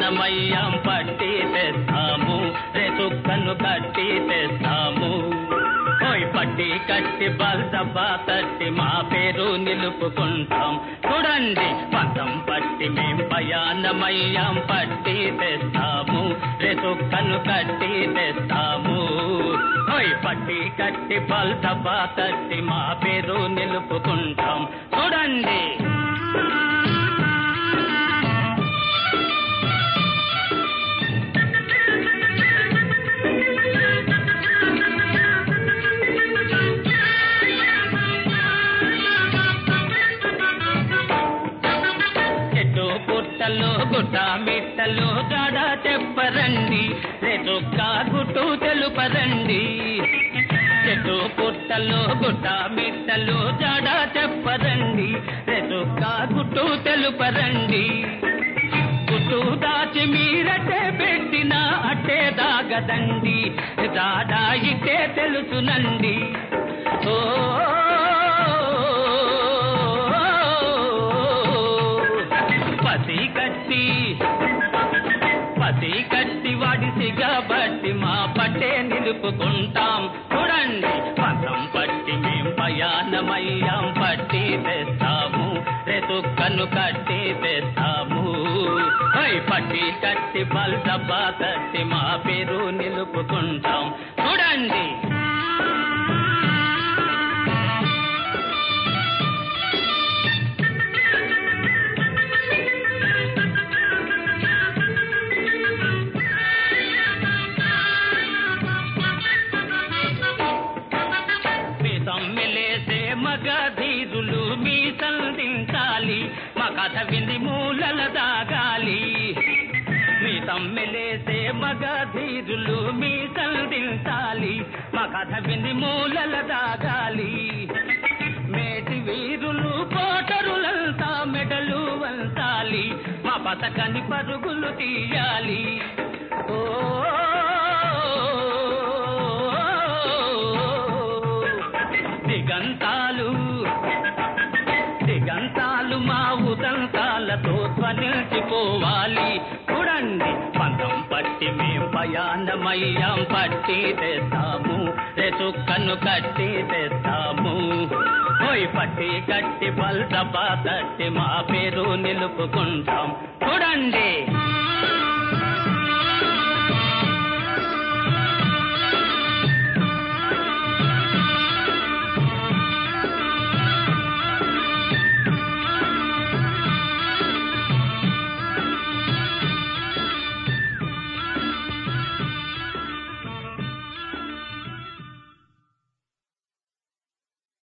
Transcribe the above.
పయానమయ్యాం పట్టి తెస్తాము రేతుక్కను కట్టి తెస్తాము ఓయ్ పట్టి కట్టి బల్దబా తట్టి మా పేరు నిలుపుకుంటాం చూడండి పంతం పట్టి మేం పయానమయ్యాం పట్టి తెస్తాము రేతుక్కను కట్టి తెస్తాము ఓయ్ పట్టి కట్టి బల్దబా తట్టి మా పేరు నిలుపుకుంటాం చూడండి చెట్టు పుట్టలు గుట్ట మిట్టలు జాడ చెప్పరండి రేచొక్క గుట్టు తెలుపరండి చెట్టు పుట్టలు గుట్ట మిట్టలు జాడ చెప్పరండి రేచొక్క గుట్టు తెలుపరండి గుట్టు దాచి మీరటే పెట్టిన అట్టే దాగదండి జాడ ఇట్టే తెలుసునండి ఓ పసి కట్టి పసి కట్టి వాడిసిగా బట్టి మా పట్టే నిలుపుకుంటాం చూడండి పదం పట్టి మేం పయానమయ్యాం పట్టి తెస్తాము రేతుక్కను కట్టి తెస్తాము ఓయ్ పట్టి కట్టి బల్సబ్బా తట్టి మా పేరు నిలుపుకుంటాం చూడండి మీ సమ్మెలేసే మగధీరులు మీ సంధించాలి మా కథ వింది మూలల దాగాలి మీ సమ్మెలేసే మగధీరులు మీ సంధించాలి మా కథ వింది మూలల దాగాలి మేటి వీరులు కోటరులంతా మెడలు వంచాలి మా పథకాన్ని పరుగులు తీయాలి ఓ దిగంతాలు దిగంతాలు మా ఉదంతాలతో ధ్వనించిపోవాలి చూడండి పంతం పట్టి మేం పయానమయ్యాం పట్టి తెస్తాము రేసుక్కను కట్టి తెస్తాము ఓయ్ పట్టి కట్టి బల్సబా తట్టి మా పేరు నిలుపుకుంటాం చూడండి